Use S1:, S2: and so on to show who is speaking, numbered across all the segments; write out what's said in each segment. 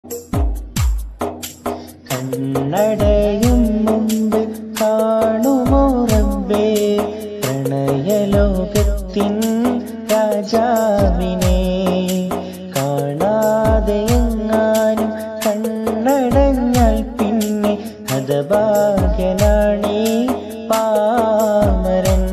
S1: കണ്ണടയും മുമ്പ് കാണുമോ റബ്ബേ പ്രണയലോകത്തിൻ രാജാവിനെ കാണാതെ എങ്ങാനും കണ്ണടഞ്ഞാൽ പിന്നെ ഹതഭാഗ്യനാണീ പാമരൻ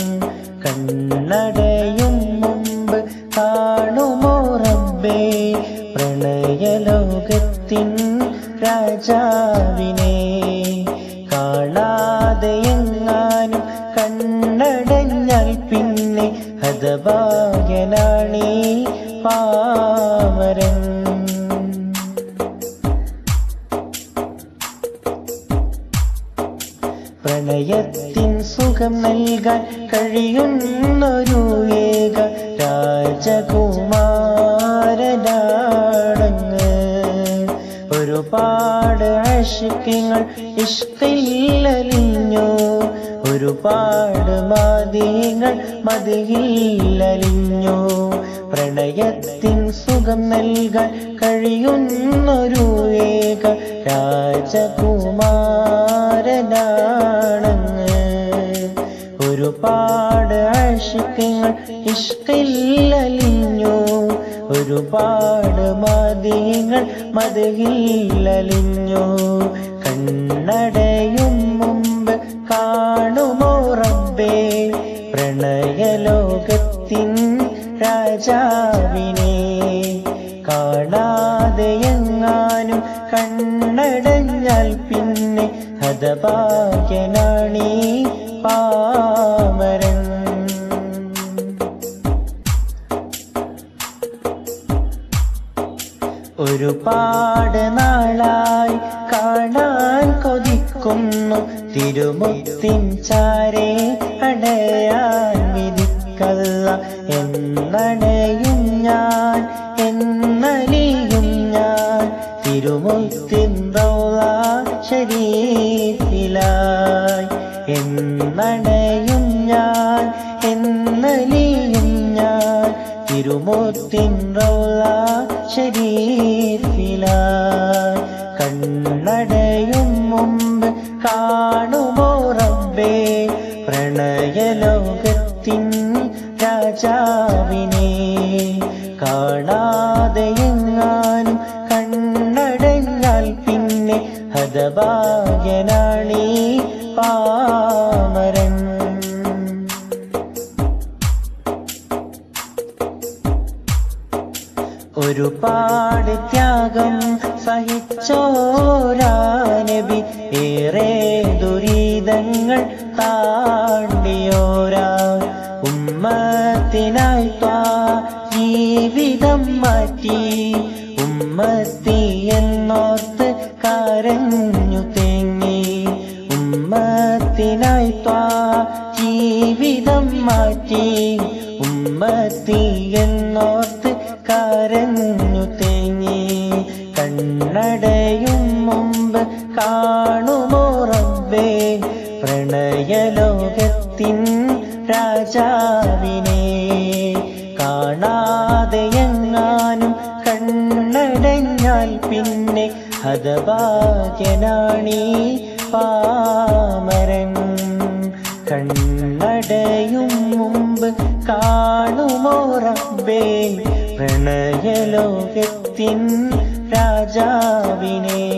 S1: കണ്ണടയും മുമ്പ് കാണുമോ റബ്ബേ പ്രണയലോകത്തിൻ രാജാവിനെ കാണാതെ എങ്ങാനും കണ്ണടഞ്ഞാൽ പിന്നെ ഹതഭാഗ്യനാണീ പാമരൻ പ്രണയത്തിൻ സുഖം നൽകാൻ കഴിയുന്നൊരു ഏക രാജകുമാരനാടങ്ങ് ഒരുപാട് അഷിക്കങ്ങൾ ഇഷ്ടില്ലലിഞ്ഞു ഒരുപാട് മാതികൾ മതിയില്ലലിഞ്ഞു പ്രണയത്തിൻ സുഖം നൽകാൻ കഴിയുന്നൊരു ഏക രാജകുമാരനാണങ്ങ് ഒരുപാട് അഷിക്കങ്ങൾ ഇഷ്ടില്ലലിഞ്ഞു ഒരുപാട് മതികൾ മതിയില്ലലിഞ്ഞു കണ്ണടയും മുമ്പ് കാണുമോ റബ്ബേ പ്രണയലോകത്തിൻ രാജാവിനെ കാണാതെ എങ്ങാനും കണ്ണടഞ്ഞാൽ പിന്നെ ഹതഭാഗ്യനാണീ പാമരൻ ഒരുപാട് നാളായി കാണാൻ കൊതിക്കുന്നു തിരുമുത്തിൻ ചാരേ അടയാൻ വിധിക്കല്ല എന്നണയും ഞാൻ എന്നലിയും ഞാൻ തിരുമുത്തിൻ റൗള ശരീഫിലായി എന്നണയും ഞാൻ എന്നലിയും ഞാൻ തിരുമുത്തിൻ റൗള ശരീഫിലായി കണ്ണടയും മുമ്പ് കാണുമോ റബ്ബേ പ്രണയലോകത്തിൻ രാജാവിനെ കാണാതെ എങ്ങാനും കണ്ണടഞ്ഞാൽ പിന്നെ ഹതഭാഗ്യനാണീ പാമരൻ ഒരുപാട് ത്യാഗം സഹിച്ചോരാനബി ഏറെ ദുരിതങ്ങൾ താണ്ടിയോരാ ഉമ്മത്തിനായി ത്വാ ജീവിതം മാറ്റി ഉമ്മത്തി എന്നോർത്ത് കരഞ്ഞു തേങ്ങി ഉമ്മത്തിനായി ത്വാ ജീവിതം മാറ്റി ഉമ്മത്തി എന്നോർത്ത് കരഞ്ഞു തേങ്ങി കണ്ണടയും മുമ്പ് കാണുമോ റബ്ബേ പ്രണയലോകത്തിൻ രാജാവിനെ കാണാതെ എങ്ങാനും കണ്ണടഞ്ഞാൽ പിന്നെ ഹതഭാഗ്യനാണീ പാമരൻ കണ്ണടയും മുമ്പ് കാണുമോ റബ്ബേ പ്രണയലോകത്തിൻ രാജാവിനെ